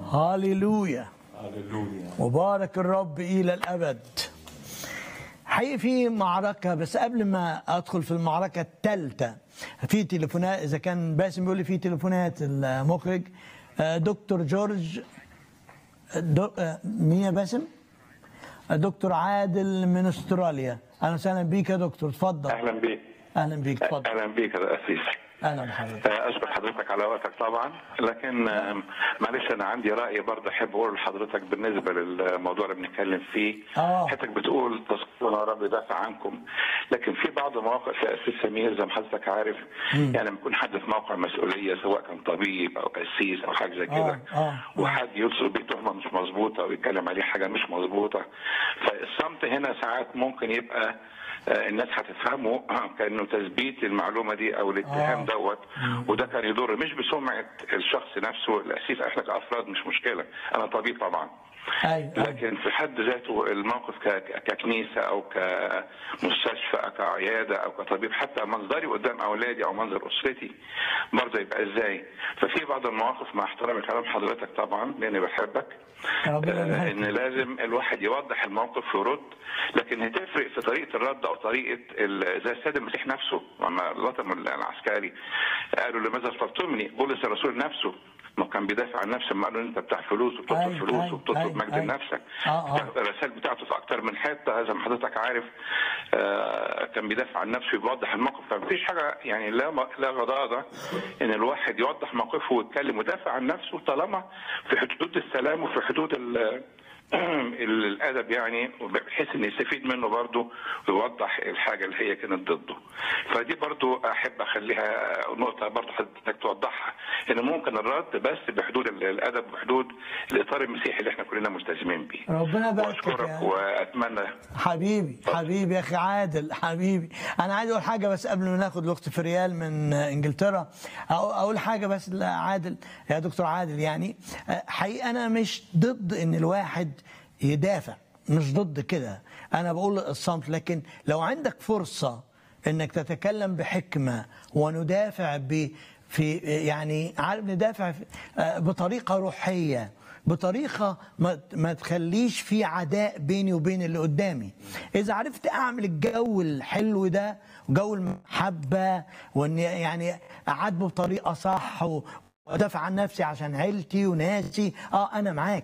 هاليلويا هللويا مبارك الرب الى الابد حقيقي في معركة بس قبل ما أدخل في المعركة الثالثة في تليفونات إذا كان باسم بيقول لي في تليفونات المخرج آه، دكتور جورج دو- آه، مين يا باسم؟ آه، دكتور عادل من استراليا أهلا وسهلا بيك يا دكتور اتفضل اهلا بيك أهلا بيك اتفضل اهلا بيك يا اسيس أهلا بحضرتك آه، اشكر حضرتك على وقتك طبعا لكن آم، معلش انا عندي راي برضه احب اقوله لحضرتك بالنسبه للموضوع اللي بنتكلم فيه آه. حضرتك بتقول تصدقون يا رب يدافع عنكم لكن في بعض المواقف يا اسيس سمير زي ما حضرتك عارف يعني لما يكون حد في موقع مسؤوليه سواء كان طبيب او قسيس او حاجه زي كده آه، آه. وحد يوصل بيه تهمه مش مظبوطه او يتكلم عليه حاجه مش مظبوطه فالصمت هنا ساعات ممكن يبقى آه، الناس هتفهمه آه، كانه تثبيت المعلومه دي او الاتهام آه. دوت وده كان يضر مش بسمعه الشخص نفسه الاسيس احنا كافراد مش مشكله انا طبيب طبعا أيوة أيوة. لكن في حد ذاته الموقف ك- ككنيسه او كمستشفى او كعياده او كطبيب حتى منظري قدام اولادي او منظر اسرتي برضه يبقى ازاي ففي بعض المواقف مع احترامي كلام حضرتك طبعا لاني بحبك ربنا آه، يبارك ان لازم الواحد يوضح الموقف ويرد لكن هتفرق في طريقه الرد او طريقه ال- زي السيد المسيح نفسه لما لطم العسكري قالوا لماذا اخترتمني بولس الرسول نفسه ما كان بيدافع عن نفسه لما قالوا انت بتاع فلوس وبتطلب أيوة، فلوس أيوة، وبتطلب أيوة، مجد أيوة. لنفسك آه، آه. الرسائل بتاعته في اكتر من حته زي ما حضرتك عارف آه، كان بيدافع عن نفسه بيوضح الموقف فمفيش حاجه يعني لا لا غضاضه ان الواحد يوضح موقفه ويتكلم ويدافع عن نفسه طالما في حدود السلام وفي حدود ال- الادب يعني بحيث ان يستفيد منه برضه ويوضح الحاجه اللي هي كانت ضده فدي برضه احب اخليها نقطه برضه حضرتك توضحها ان ممكن الرد بس بحدود ال- الادب وبحدود الاطار المسيحي اللي احنا كلنا ملتزمين بيه ربنا يبارك فيك واشكرك يا- واتمنى حبيبي حبيبي يا اخي عادل حبيبي انا عايز اقول حاجه بس قبل ما ناخد الاخت فريال من انجلترا أقو- اقول حاجه بس لعادل يا دكتور عادل يعني حقيقه انا مش ضد ان الواحد يدافع مش ضد كده انا بقول الصمت لكن لو عندك فرصه انك تتكلم بحكمه وندافع ب في يعني عارف ندافع في- آه، بطريقه روحيه بطريقه ما ما تخليش في عداء بيني وبين اللي قدامي اذا عرفت اعمل الجو الحلو ده جو المحبه وان يعني اعاتبه بطريقه صح و- وادافع عن نفسي عشان عيلتي وناسي اه انا معاك